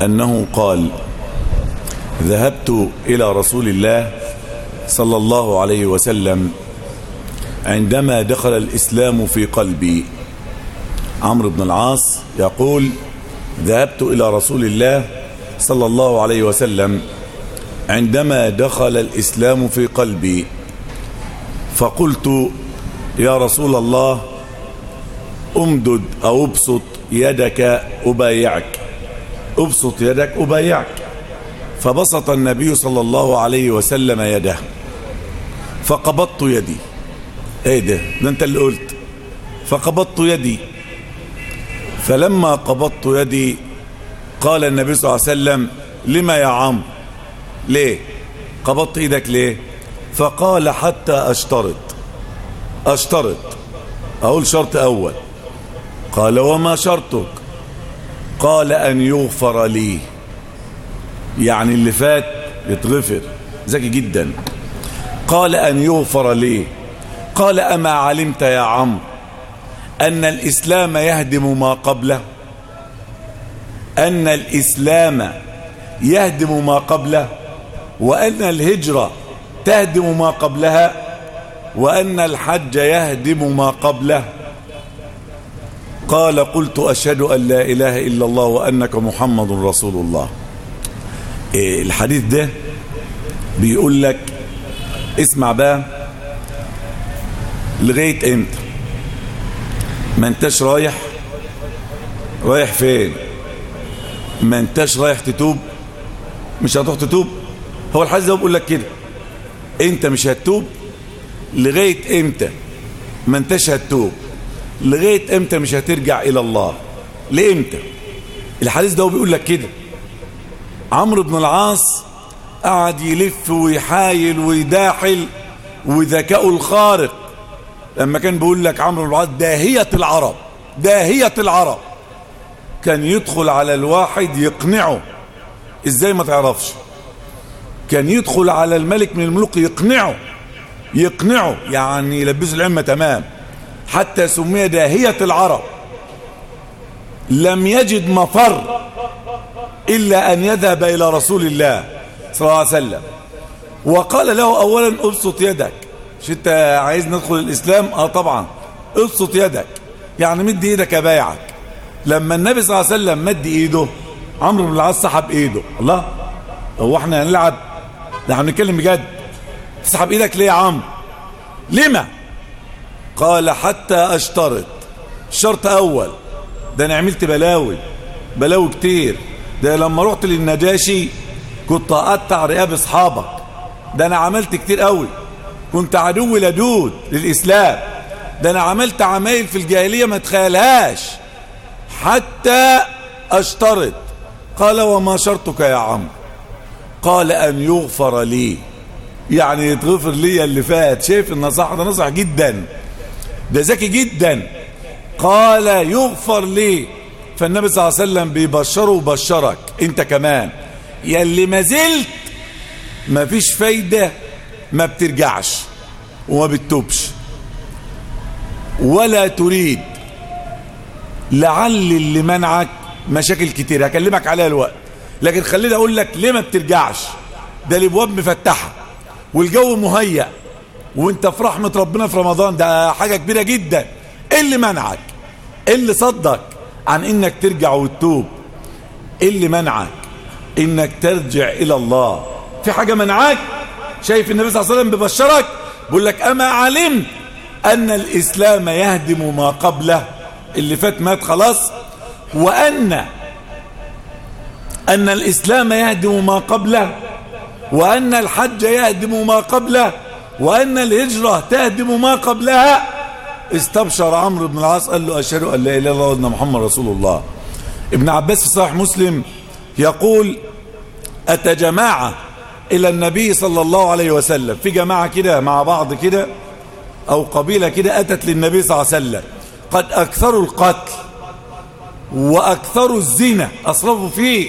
أنه قال ذهبت إلى رسول الله صلى الله عليه وسلم عندما دخل الإسلام في قلبي عمرو بن العاص يقول ذهبت إلى رسول الله صلى الله عليه وسلم عندما دخل الإسلام في قلبي فقلت يا رسول الله امدد أو ابسط يدك أبايعك ابسط يدك أبايعك فبسط النبي صلى الله عليه وسلم يده فقبضت يدي ايه ده ده انت اللي قلت فقبضت يدي فلما قبضت يدي قال النبي صلى الله عليه وسلم لما يا عم ليه قبضت ايدك ليه فقال حتى اشترط اشترط اقول شرط اول قال وما شرطك قال ان يغفر لي يعني اللي فات يتغفر ذكي جدا قال ان يغفر لي قال اما علمت يا عمرو ان الاسلام يهدم ما قبله ان الاسلام يهدم ما قبله وان الهجره تهدم ما قبلها وان الحج يهدم ما قبله قال قلت اشهد ان لا اله الا الله وانك محمد رسول الله إيه الحديث ده بيقول لك اسمع بقى لغايه امتى ما انتش رايح رايح فين ما انتش رايح تتوب مش هتروح تتوب هو الحديث ده بيقول لك كده انت مش هتتوب لغايه امتى ما انتش هتتوب لغايه امتى مش هترجع الى الله لامتى الحديث ده بيقول لك كده عمرو بن العاص قعد يلف ويحايل ويداحل وذكاؤه الخارق لما كان بيقول لك عمرو بن العاص داهية العرب داهية العرب كان يدخل على الواحد يقنعه ازاي ما تعرفش كان يدخل على الملك من الملوك يقنعه يقنعه يعني يلبسه العمة تمام حتى سمي داهية العرب لم يجد مفر إلا أن يذهب إلى رسول الله صلى الله عليه وسلم وقال له أولا ابسط يدك مش انت عايز ندخل الإسلام اه طبعا ابسط يدك يعني مد ايدك ابايعك لما النبي صلى الله عليه وسلم مد ايده عمرو بن العاص سحب ايده الله هو احنا هنلعب ده احنا بنتكلم بجد تسحب ايدك ليه يا عمرو لما قال حتى اشترط شرط اول ده انا عملت بلاوي بلاوي كتير ده لما رحت للنجاشي كنت اقطع رقاب اصحابك ده انا عملت كتير قوي كنت عدو لدود للاسلام ده انا عملت عمايل في الجاهليه ما تخيلهاش حتى اشترط قال وما شرطك يا عم قال ان يغفر لي يعني يتغفر لي اللي فات شايف النصح ده نصح جدا ده ذكي جدا قال يغفر لي فالنبي صلى الله عليه وسلم بيبشره وبشرك انت كمان يلي ما زلت ما فيش فايدة ما بترجعش وما بتتوبش ولا تريد لعل اللي منعك مشاكل كتير هكلمك عليها الوقت لكن خليني اقول لك ليه ما بترجعش ده الابواب مفتحه والجو مهيأ وانت في رحمه ربنا في رمضان ده حاجه كبيره جدا ايه اللي منعك ايه اللي صدك عن انك ترجع وتتوب ايه اللي منعك انك ترجع الى الله في حاجه منعك شايف النبي صلى الله عليه وسلم ببشرك بيقول لك اما علمت ان الاسلام يهدم ما قبله اللي فات مات خلاص وان ان الاسلام يهدم ما قبله وان الحج يهدم ما قبله وان الهجره تهدم ما قبلها استبشر عمرو بن العاص قال له اشهد ان لا اله الا الله وان محمد رسول الله ابن عباس في صحيح مسلم يقول اتى جماعه الى النبي صلى الله عليه وسلم في جماعه كده مع بعض كده او قبيله كده اتت للنبي صلى الله عليه وسلم قد اكثروا القتل واكثروا الزنا اصرفوا فيه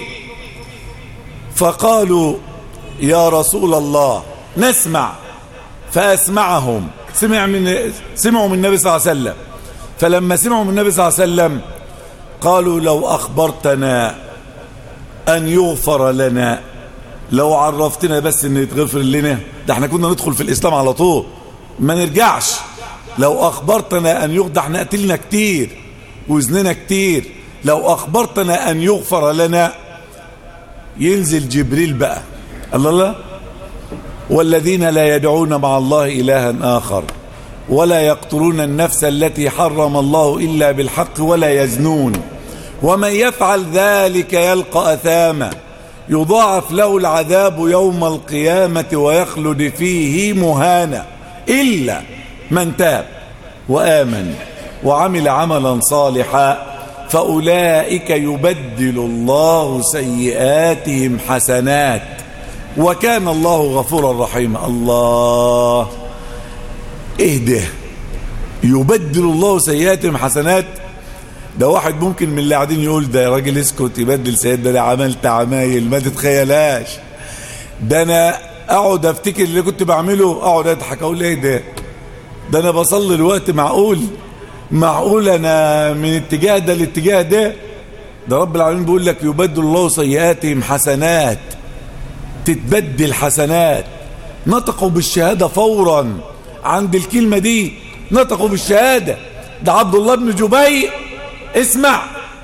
فقالوا يا رسول الله نسمع فاسمعهم سمع من سمعوا من النبي صلى الله عليه وسلم فلما سمعوا من النبي صلى الله عليه وسلم قالوا لو اخبرتنا أن يغفر لنا لو عرفتنا بس أن يتغفر لنا ده احنا كنا ندخل في الإسلام على طول ما نرجعش لو أخبرتنا أن يغفر احنا قتلنا كتير وزننا كتير لو أخبرتنا أن يغفر لنا ينزل جبريل بقى الله الله والذين لا يدعون مع الله إلها آخر ولا يقتلون النفس التي حرم الله إلا بالحق ولا يزنون ومن يفعل ذلك يلقى أثاما يضاعف له العذاب يوم القيامة ويخلد فيه مهانا إلا من تاب وآمن وعمل عملا صالحا فأولئك يبدل الله سيئاتهم حسنات وكان الله غفورا رحيما الله اهده يبدل الله سيئاتهم حسنات ده واحد ممكن من اللي قاعدين يقول ده يا راجل اسكت يبدل سيئات ده انا عملت عمايل ما تتخيلاش ده انا اقعد افتكر اللي كنت بعمله اقعد اضحك اقول ايه ده ده انا بصلي الوقت معقول معقول انا من اتجاه ده لاتجاه ده ده رب العالمين بيقول لك يبدل الله سيئاتهم حسنات تتبدل حسنات نطقوا بالشهادة فورا عند الكلمة دي نطقوا بالشهادة ده عبد الله بن جبير اسمع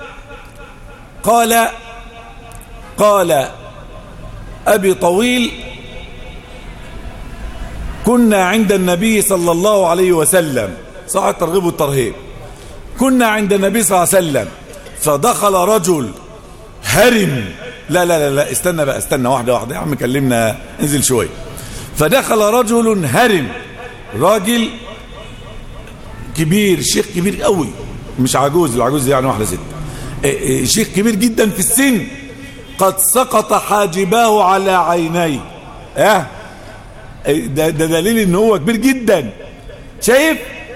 قال قال أبي طويل كنا عند النبي صلى الله عليه وسلم صح الترغيب والترهيب كنا عند النبي صلى الله عليه وسلم فدخل رجل هرم لا لا لا لا استنى بقى استنى واحدة واحدة يا عم كلمنا انزل شوية فدخل رجل هرم راجل كبير شيخ كبير قوي مش عجوز العجوز يعني واحدة ست شيخ كبير جدا في السن قد سقط حاجباه على عينيه اه ده, ده دليل ان هو كبير جدا شايف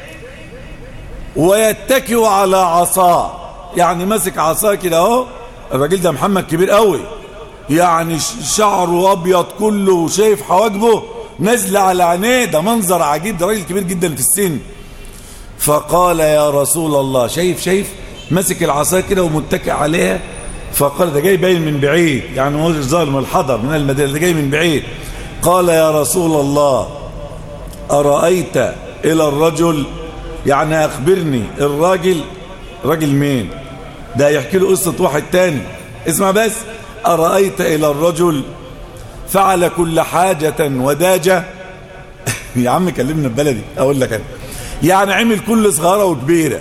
ويتكئ على عصاه يعني ماسك عصاه كده اهو الراجل ده محمد كبير قوي يعني شعره ابيض كله وشايف حواجبه نازله على عينيه ده منظر عجيب ده راجل كبير جدا في السن فقال يا رسول الله شايف شايف ماسك العصايه كده ومتكئ عليها فقال ده جاي باين من بعيد يعني هو ظاهر من الحضر من المدينه ده جاي من بعيد قال يا رسول الله ارايت الى الرجل يعني اخبرني الراجل راجل مين ده يحكي له قصه واحد تاني اسمع بس ارايت الى الرجل فعل كل حاجه وداجه يا عم كلمنا ببلدي اقول لك انا يعني عمل كل صغيره وكبيره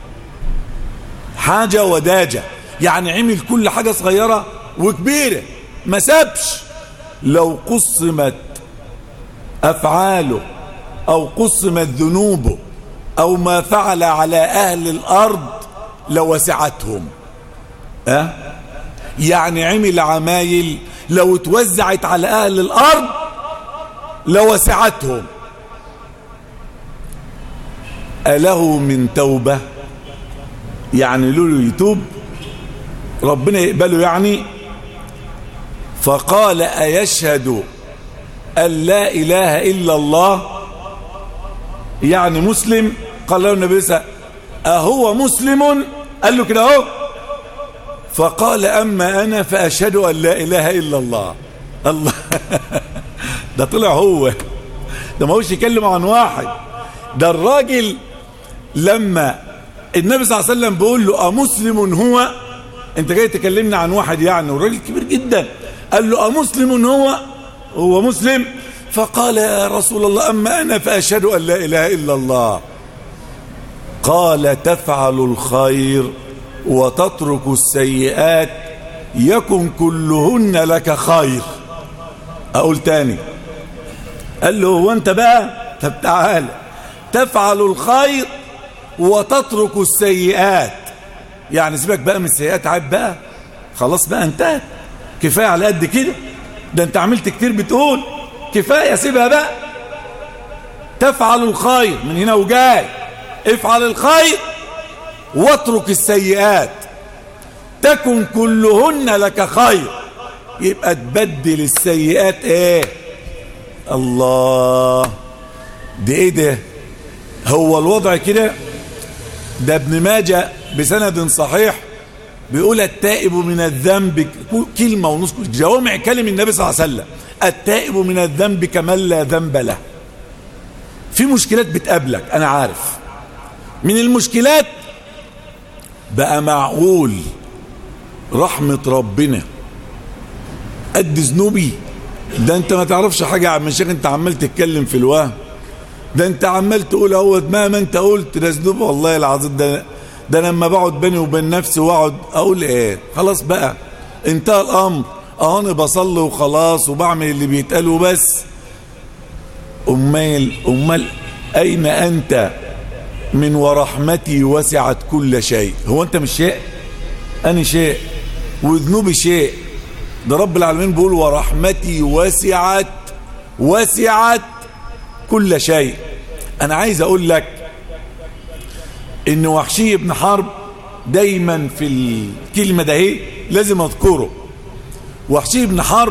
حاجه وداجه يعني عمل كل حاجه صغيره وكبيره ما سابش لو قسمت افعاله او قسمت ذنوبه او ما فعل على اهل الارض لوسعتهم أه؟ يعني عمل عمايل لو اتوزعت على اهل الارض لوسعتهم أله من توبة يعني له يتوب ربنا يقبله يعني فقال أيشهد أن لا إله إلا الله يعني مسلم قال له النبي صلى الله عليه وسلم أهو مسلم قال له كده اهو فقال أما أنا فأشهد أن لا إله إلا الله الله ده طلع هو ده ما هوش يكلم عن واحد ده الراجل لما النبي صلى الله عليه وسلم بيقول له أمسلم هو انت جاي تكلمنا عن واحد يعني والراجل كبير جدا قال له أمسلم هو هو مسلم فقال يا رسول الله أما أنا فأشهد أن لا إله إلا الله قال تفعل الخير وتترك السيئات يكن كلهن لك خير أقول تاني قال له هو أنت بقى طب تعالى تفعل الخير وتترك السيئات يعني سيبك بقى من السيئات عيب بقى خلاص بقى انتهت كفاية على قد كده ده انت عملت كتير بتقول كفاية سيبها بقى تفعل الخير من هنا وجاي افعل الخير واترك السيئات تكن كلهن لك خير يبقى تبدل السيئات ايه الله ده ايه ده هو الوضع كده ده ابن ماجه بسند صحيح بيقول التائب من الذنب كلمة ونص جوامع كلم النبي صلى الله عليه وسلم التائب من الذنب كمن لا ذنب له في مشكلات بتقابلك انا عارف من المشكلات بقى معقول رحمة ربنا قد ذنوبي ده انت ما تعرفش حاجة يا عم الشيخ انت عمال تتكلم في الوهم ده انت عمال تقول اهوت مهما انت قلت ده ذنوب والله العظيم ده ده لما بقعد بيني وبين نفسي واقعد اقول ايه خلاص بقى انتهى الامر اه انا بصلي وخلاص وبعمل اللي بيتقال وبس امال امال اين انت من ورحمتي وسعت كل شيء هو انت مش شيء انا شيء وذنوبي شيء ده رب العالمين بيقول ورحمتي وسعت وسعت كل شيء انا عايز اقول لك ان وحشي بن حرب دايما في الكلمة ده ايه لازم اذكره وحشي بن حرب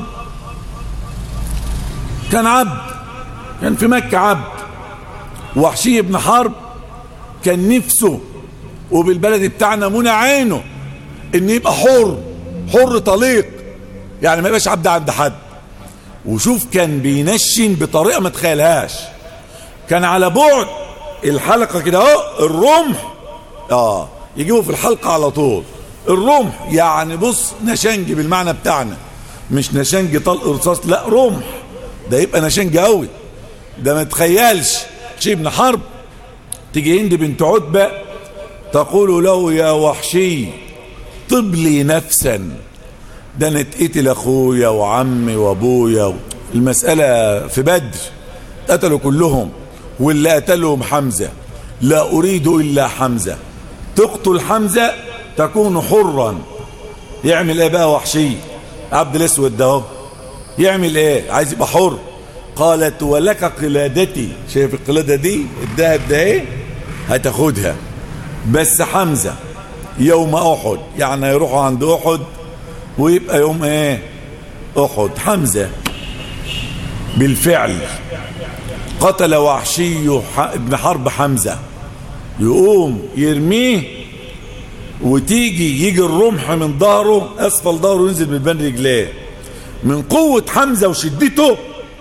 كان عبد كان في مكة عبد وحشي بن حرب كان نفسه وبالبلد بتاعنا منى عينه ان يبقى حر حر طليق يعني ما يبقاش عبد عند حد وشوف كان بينشن بطريقة ما تخيلهاش كان على بعد الحلقة كده اهو الرمح اه يجيبوا في الحلقة على طول الرمح يعني بص نشنج بالمعنى بتاعنا مش نشنج طلق رصاص لا رمح ده يبقى نشنج قوي ده ما تخيلش شيء ابن حرب تيجي هند بنت عتبة تقول له يا وحشي طب لي نفسا ده انا اتقتل اخويا وعمي وابويا المسألة في بدر قتلوا كلهم واللي قتلهم حمزة لا اريد الا حمزة تقتل حمزة تكون حرا يعمل ايه بقى وحشي عبد الاسود ده يعمل ايه عايز يبقى حر قالت ولك قلادتي شايف القلادة دي الذهب ده ايه هتاخدها بس حمزة يوم احد يعني يروحوا عند احد ويبقى يوم ايه احد حمزة بالفعل قتل وحشي ابن حرب حمزة يقوم يرميه وتيجي يجي الرمح من ظهره اسفل ظهره ينزل من بين رجليه من قوة حمزة وشدته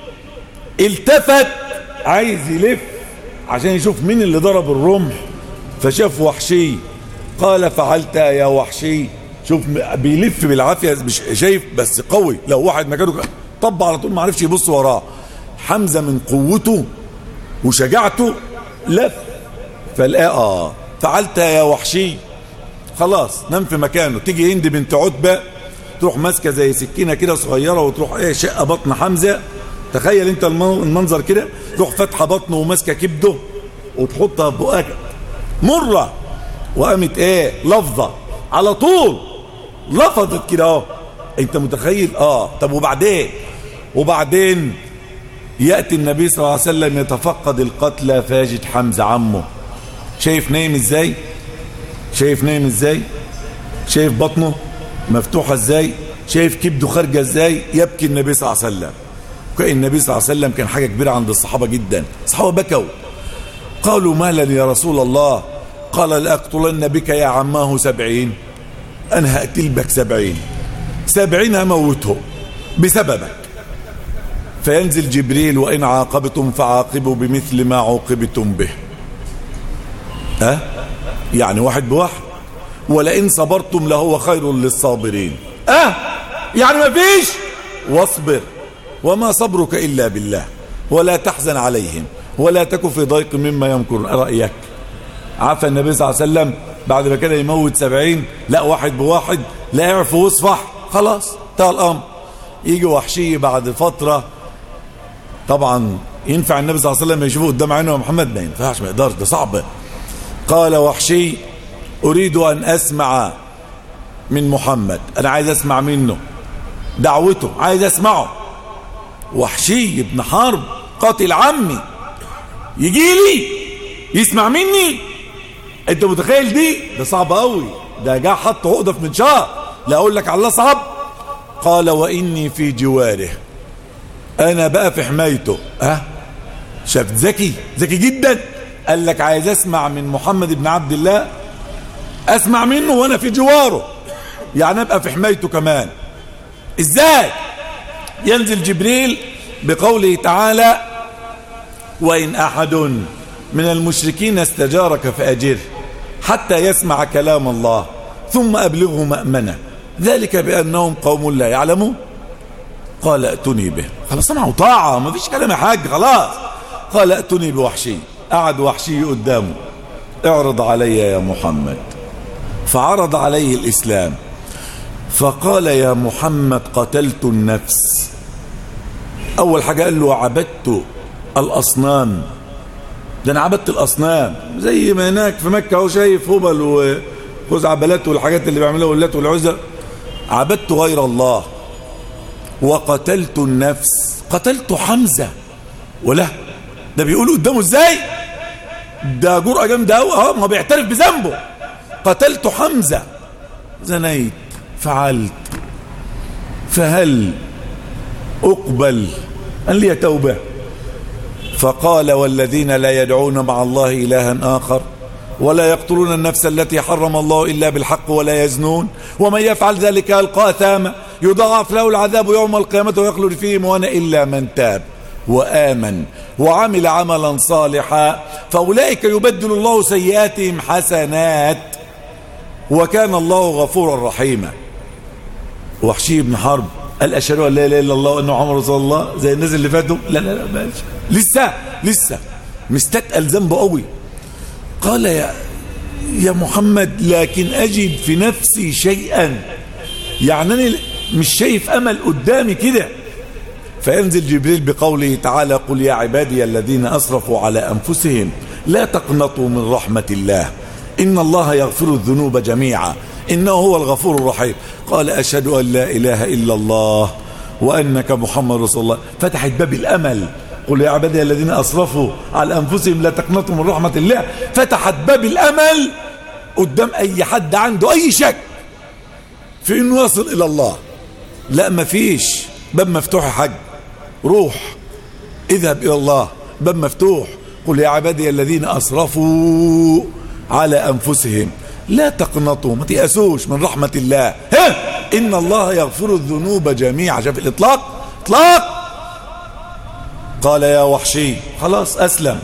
التفت عايز يلف عشان يشوف مين اللي ضرب الرمح فشاف وحشي قال فعلت يا وحشي شوف بيلف بالعافية مش شايف بس قوي لو واحد مكانه طب على طول ما عرفش يبص وراه حمزة من قوته وشجاعته لف فلقى اه فعلت يا وحشي خلاص نام في مكانه تيجي هند بنت عتبة تروح ماسكه زي سكينه كده صغيره وتروح ايه شقه بطن حمزه تخيل انت المنظر كده تروح فاتحه بطنه وماسكه كبده وتحطها في بقك مره وقامت ايه لفظه على طول لفظت كده اهو انت متخيل اه طب وبعدين وبعدين ياتي النبي صلى الله عليه وسلم يتفقد القتلى فاجد حمزه عمه شايف نايم ازاي شايف نايم ازاي شايف بطنه مفتوحة ازاي شايف كبده خارجة ازاي يبكي النبي صلى الله عليه وسلم كان النبي صلى الله عليه وسلم كان حاجة كبيرة عند الصحابة جدا الصحابة بكوا قالوا مالا يا رسول الله قال لأقتلن بك يا عماه سبعين أنا هقتل بك سبعين سبعين هموته بسببك فينزل جبريل وإن عاقبتم فعاقبوا بمثل ما عوقبتم به أه؟ يعني واحد بواحد ولئن صبرتم لهو خير للصابرين اه يعني ما فيش واصبر وما صبرك الا بالله ولا تحزن عليهم ولا تكن في ضيق مما يمكر رايك عفى النبي صلى الله عليه وسلم بعد ما كده يموت سبعين لا واحد بواحد لا يعرف ويصفح خلاص انتهى الامر يجي وحشي بعد فتره طبعا ينفع النبي صلى الله عليه وسلم يشوفه قدام عينه يا محمد ما ينفعش ما يقدرش ده صعب قال وحشي أريد أن أسمع من محمد أنا عايز أسمع منه دعوته عايز أسمعه وحشي بن حرب قاتل عمي يجي لي يسمع مني انت متخيل دي ده صعب قوي ده جه حط عقده في منشار لا اقول لك على الله صعب قال واني في جواره انا بقى في حمايته ها شاف ذكي ذكي جدا قال لك عايز اسمع من محمد بن عبد الله اسمع منه وانا في جواره يعني ابقى في حمايته كمان ازاي ينزل جبريل بقوله تعالى وإن أحد من المشركين استجارك فأجره حتى يسمع كلام الله ثم أبلغه مأمنة ذلك بأنهم قوم لا يعلمون قال ائتني به خلاص سمعوا طاعة ما فيش كلام يا حاج خلاص قال ائتني بوحشي قعد وحشي قدامه اعرض علي يا محمد فعرض عليه الإسلام فقال يا محمد قتلت النفس أول حاجة قال له عبدت الأصنام ده أنا عبدت الأصنام زي ما هناك في مكة هو شايف هبل وخزعبلات والحاجات اللي بيعملوها واللات والعزى عبدت غير الله وقتلت النفس قتلت حمزة ولا ده بيقول قدامه ازاي ده جرأة جامدة قوي اه ما بيعترف بذنبه قتلت حمزة زنيت فعلت فهل أقبل أن لي توبة فقال والذين لا يدعون مع الله إلها آخر ولا يقتلون النفس التي حرم الله إلا بالحق ولا يزنون ومن يفعل ذلك يلقى أثاما يضاعف له العذاب يوم القيامة ويخلد فيه مهانا إلا من تاب وآمن وعمل عملا صالحا فأولئك يبدل الله سيئاتهم حسنات وكان الله غفورا رحيما وحشي بن حرب قال أشهد أن لا إله إلا الله وأنه محمد رسول الله زي الناس اللي فاتوا لا لا لا ماشي لسه لسه مستتقل ذنبه قوي قال يا يا محمد لكن أجد في نفسي شيئا يعني أنا مش شايف أمل قدامي كده فينزل جبريل بقوله تعالى قل يا عبادي الذين أسرفوا على أنفسهم لا تقنطوا من رحمة الله إن الله يغفر الذنوب جميعا إنه هو الغفور الرحيم قال أشهد أن لا إله إلا الله وأنك محمد رسول الله فتحت باب الأمل قل يا عبادي الذين أسرفوا على أنفسهم لا تقنطوا من رحمة الله فتحت باب الأمل قدام أي حد عنده أي شك في أنه يصل إلى الله لا ما فيش باب مفتوح يا حاج روح اذهب إلى الله باب مفتوح قل يا عبادي الذين أسرفوا على أنفسهم لا تقنطوا ما تيأسوش من رحمة الله ها إن الله يغفر الذنوب جميعا شاف الإطلاق إطلاق قال يا وحشي خلاص أسلم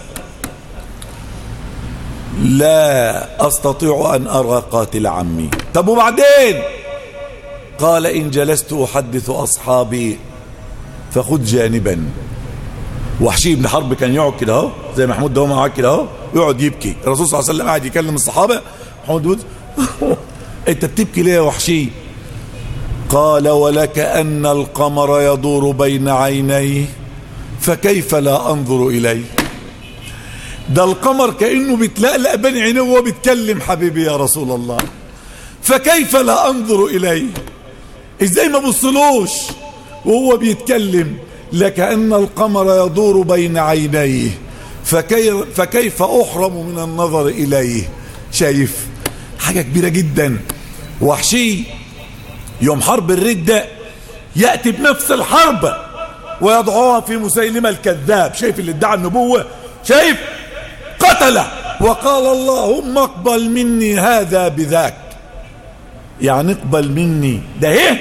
لا أستطيع أن أرى قاتل عمي طب وبعدين قال إن جلست أحدث أصحابي فخذ جانبا وحشي بن حرب كان يقعد كده اهو زي محمود ده قاعد كده اهو يقعد يبكي الرسول صلى الله عليه وسلم قاعد يكلم الصحابه محمود بيقول انت بتبكي ليه يا وحشي قال ولك ان القمر يدور بين عينيه فكيف لا انظر اليه ده القمر كانه بيتلألأ بين عينيه وهو بيتكلم حبيبي يا رسول الله فكيف لا انظر اليه ازاي ما بصلوش وهو بيتكلم لكأن القمر يدور بين عينيه فكيف, فكيف أحرم من النظر إليه شايف حاجة كبيرة جدا وحشي يوم حرب الردة يأتي بنفس الحرب ويضعوها في مسيلمة الكذاب شايف اللي ادعى النبوة شايف قتله وقال اللهم اقبل مني هذا بذاك يعني اقبل مني ده ايه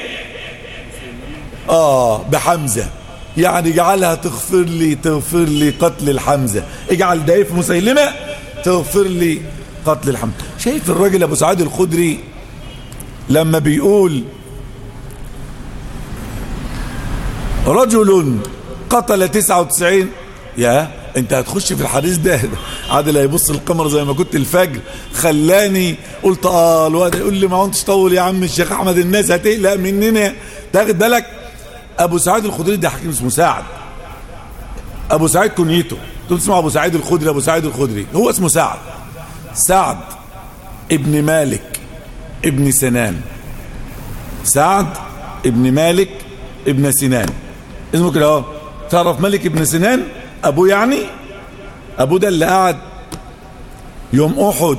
اه بحمزة يعني اجعلها تغفر لي تغفر لي قتل الحمزة اجعل ده في مسيلمة تغفر لي قتل الحمزة شايف الراجل ابو سعيد الخدري لما بيقول رجل قتل 99 يا انت هتخش في الحديث ده عادل هيبص القمر زي ما كنت الفجر خلاني قلت اه الواد يقول لي ما انتش طول يا عم الشيخ احمد الناس هتقلق مننا تاخد بالك ابو سعيد الخدري ده حكيم اسمه سعد ابو سعيد كنيته تقول اسمه ابو سعيد الخدري ابو سعيد الخدري هو اسمه سعد سعد ابن مالك ابن سنان سعد ابن مالك ابن سنان اسمه كده اهو تعرف ملك ابن سنان ابوه يعني ابوه ده اللي قعد يوم احد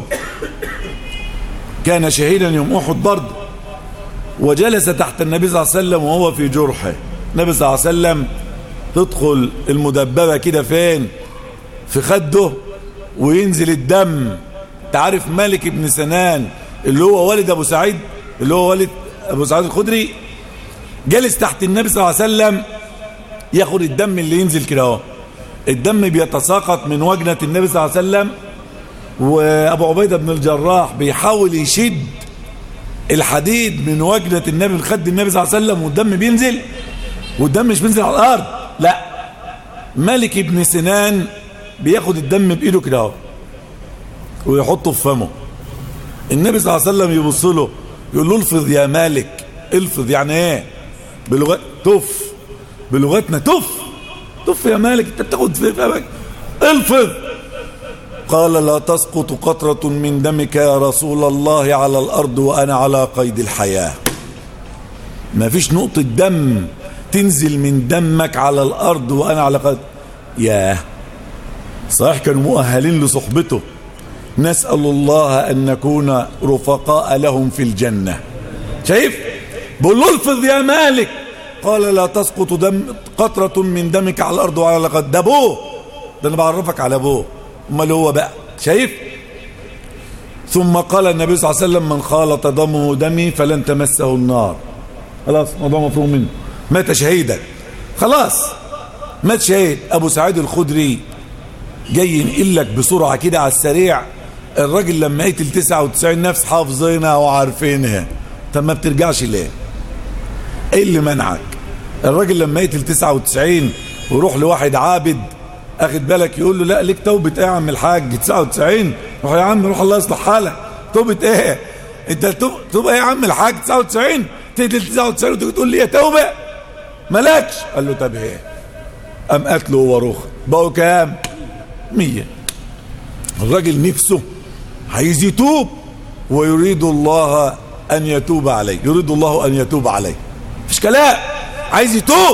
كان شهيدا يوم احد برضه وجلس تحت النبي صلى الله عليه وسلم وهو في جرحه النبي صلى الله عليه وسلم تدخل المدببة كده فين في خده وينزل الدم تعرف مالك ابن سنان اللي هو والد ابو سعيد اللي هو والد ابو سعيد الخدري جالس تحت النبي صلى الله عليه وسلم ياخد الدم اللي ينزل كده اهو الدم بيتساقط من وجنة النبي صلى الله عليه وسلم وابو عبيدة بن الجراح بيحاول يشد الحديد من وجنة النبي من خد النبي صلى الله عليه وسلم والدم بينزل والدم مش بينزل على الارض لا مالك ابن سنان بياخد الدم بايده كده اهو ويحطه في فمه النبي صلى الله عليه وسلم يبص له يقول له الفظ يا مالك الفظ يعني ايه بلغة تف بلغتنا تف تف يا مالك انت بتاخد في فمك الفظ قال لا تسقط قطرة من دمك يا رسول الله على الأرض وأنا على قيد الحياة ما فيش نقطة دم تنزل من دمك على الأرض وأنا على قيد ياه صحيح كانوا مؤهلين لصحبته نسأل الله أن نكون رفقاء لهم في الجنة شايف بقول له الفظ يا مالك قال لا تسقط دم قطرة من دمك على الأرض وعلى قد ده أبوه ده أنا بعرفك على أبوه امال هو بقى شايف ثم قال النبي صلى الله عليه وسلم من خالط دمه دمي فلن تمسه النار خلاص موضوع مفروغ منه مات شهيدا خلاص مات شهيد ابو سعيد الخدري جاي ينقل لك بسرعه كده على السريع الراجل لما يقتل 99 نفس حافظينها وعارفينها طب ما بترجعش ليه ايه اللي منعك الراجل لما يقتل 99 ويروح لواحد عابد اخد بالك يقول له لا ليك توبه ايه يا عم الحاج 99 روح يا عم روح الله يصلح حالك توبه ايه انت توب توبه ايه يا عم الحاج 99 تقتل 99 وتيجي تقول لي يا توبه مالكش قال له طب ايه قام قتله هو روخ بقوا كام 100 الراجل نفسه عايز يتوب ويريد الله ان يتوب عليه يريد الله ان يتوب عليه مفيش كلام عايز يتوب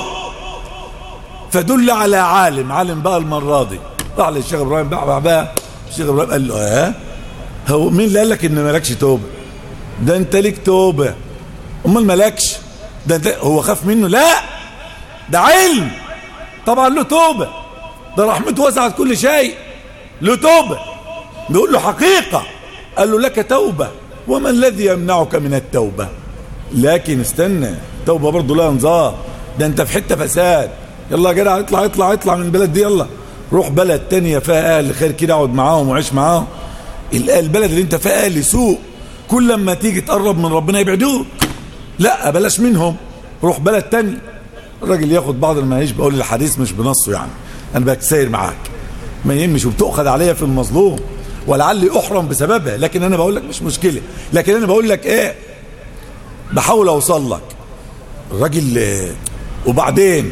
فدل على عالم عالم بقى المرة دي راح للشيخ ابراهيم بقى بقى الشيخ ابراهيم قال له اه هو مين اللي قال لك ان مالكش توبه ده انت ليك توبه امال مالكش ده انت هو خاف منه لا ده علم طبعا له توبه ده رحمته وسعت كل شيء له توبه بيقول له حقيقه قال له لك توبه وما الذي يمنعك من التوبه لكن استنى توبه برضه لها نظام ده انت في حته فساد يلا يا جدع اطلع اطلع اطلع من البلد دي يلا روح بلد تانية فيها اهل خير كده اقعد معاهم وعيش معاهم البلد اللي انت فيها اهل سوء كل لما تيجي تقرب من ربنا يبعدوك لا بلاش منهم روح بلد تاني الراجل ياخد بعض المعيش بقول الحديث مش بنصه يعني انا بتساير معاك ما يهمش وبتؤخذ عليا في المظلوم ولعلي احرم بسببها لكن انا بقول لك مش مشكله لكن انا بقول لك ايه بحاول اوصل لك الراجل وبعدين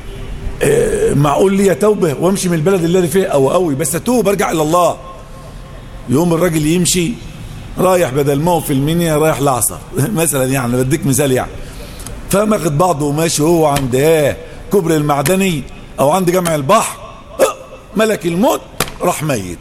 معقول لي توبة وامشي من البلد اللي انا فيه او قوي بس اتوب ارجع الى الله يوم الراجل يمشي رايح بدل ما هو في المنيا رايح العصر مثلا يعني بديك مثال يعني فماخد بعضه وماشي هو عند ايه كبر المعدني او عند جامع البحر ملك الموت راح ميت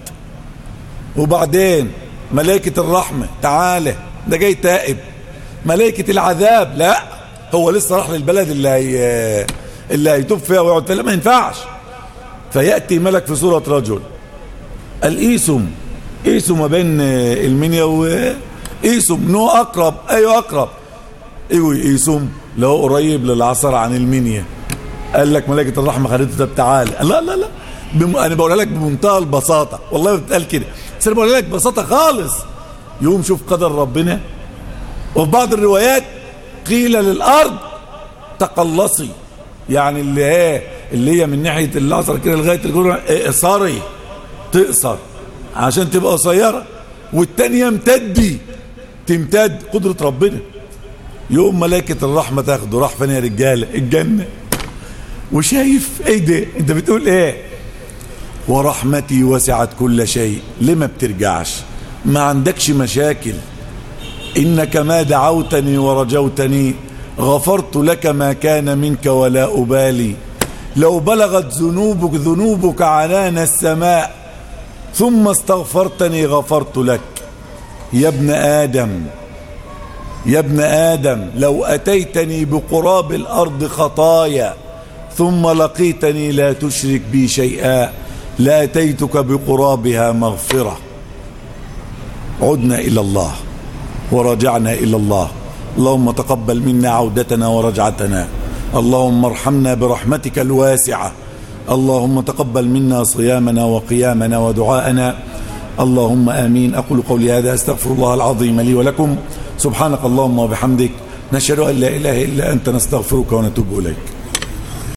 وبعدين ملائكة الرحمة تعالى ده جاي تائب ملائكة العذاب لا هو لسه راح للبلد اللي هي اللي هيتوب فيها ويقعد فيها ما ينفعش فيأتي ملك في صورة رجل قال قيسم قيسم ما بين المنيا وقيسم نو أقرب أيوه أقرب ايوه قيسم اللي هو قريب للعصر عن المنيا قال لك ملائكة الرحمة خدته طب تعالى لا لا لا بم... انا بقولها لك بمنتهى البساطة والله بتقال كده بس انا بقولها لك ببساطة خالص يوم شوف قدر ربنا وفي بعض الروايات قيل للأرض تقلصي يعني اللي هي اللي هي من ناحيه الاثر كده لغايه الجرة اقصري تقصر عشان تبقى قصيره والتانيه امتدي تمتد قدره ربنا يوم ملائكه الرحمه تاخده راح فين يا رجاله الجنه وشايف ايه ده انت بتقول ايه ورحمتي وسعت كل شيء ليه ما بترجعش ما عندكش مشاكل انك ما دعوتني ورجوتني غفرت لك ما كان منك ولا أبالي لو بلغت ذنوبك ذنوبك عنان السماء ثم استغفرتني غفرت لك يا ابن آدم يا ابن آدم لو أتيتني بقراب الأرض خطايا ثم لقيتني لا تشرك بي شيئا لاتيتك بقرابها مغفرة عدنا إلى الله ورجعنا إلى الله اللهم تقبل منا عودتنا ورجعتنا اللهم ارحمنا برحمتك الواسعة اللهم تقبل منا صيامنا وقيامنا ودعاءنا اللهم آمين أقول قولي هذا أستغفر الله العظيم لي ولكم سبحانك اللهم وبحمدك نشهد أن لا إله إلا أنت نستغفرك ونتوب إليك